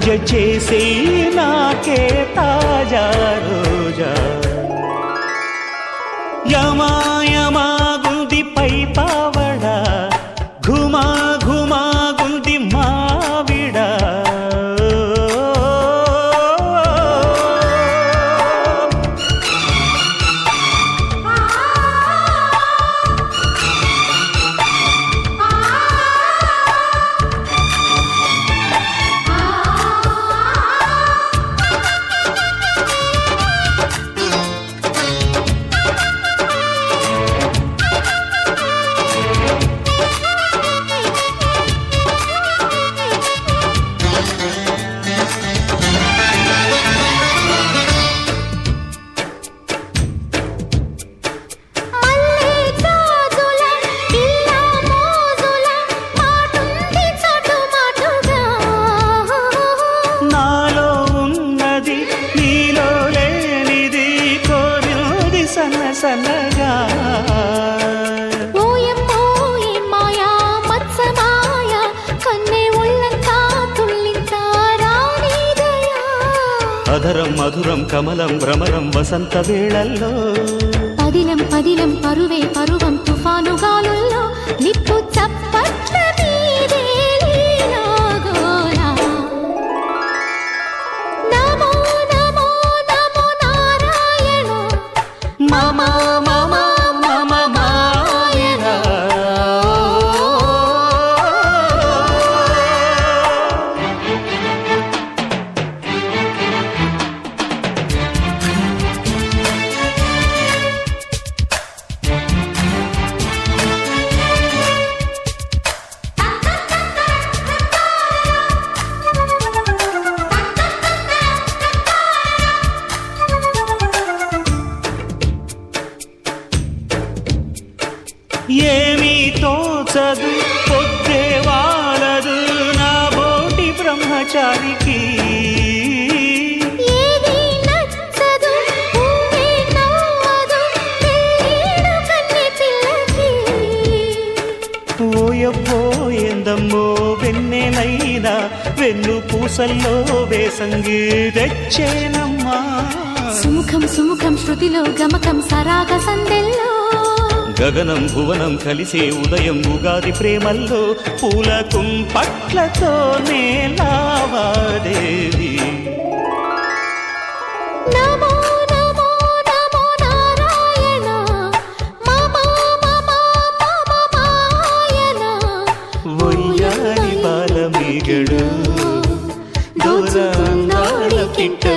పూజ చేసే నాకే తాజా రోజా యమాయమాగుంది పై పావడ ఘుమా ఘుమాగుంది మావిడ మల్లె జాజుల పిల్ల మోజుల మాటుంది చటుమటుగా నాలో ఉన్నది నీలో లేనిది కోరినది సన్న సన్నగా ఓయమ్మో ఈ మాయా మత్స మాయా కన్నె ఒళ్ళంతా తుళ్ళింతా రాణిదయా అధరం మధురం కమలం భ్రమరం వసంత వేళల్లో పదిలం పదిలం పరువే పరువం తుఫాను గాలుల్లో నిప్పు చప్పట్ల మీదే లీలాగోలా. నమో నమో నమో నారాయణ మమ మమ మమ మాయరా ఏమీ తోచదు పొద్దే వాలదు నా బోటి బ్రహ్మచారికి ఏది నచ్చదు ఊహే నవ్వదు పెళ్ళీడు కన్నె పిల్లకి ఓయబ్బో ఎందమ్మో వెన్నెలైనా వెన్ను పూసల్లో వేసంగి తెచ్చేనమ్మా సుముఖం సుముఖం శృతిలో గమకం సరాగ సందెల్లో గగనం భువనం కలిసే ఉదయం ఉగాది ప్రేమల్లో పూల కుంపట్లతోనే లావాదేవి నమో నమో నమో నారాయణ మమ మమ మమ మాయన ఒయ్యాలి బాలమీగడు దూరందాల పిట్ట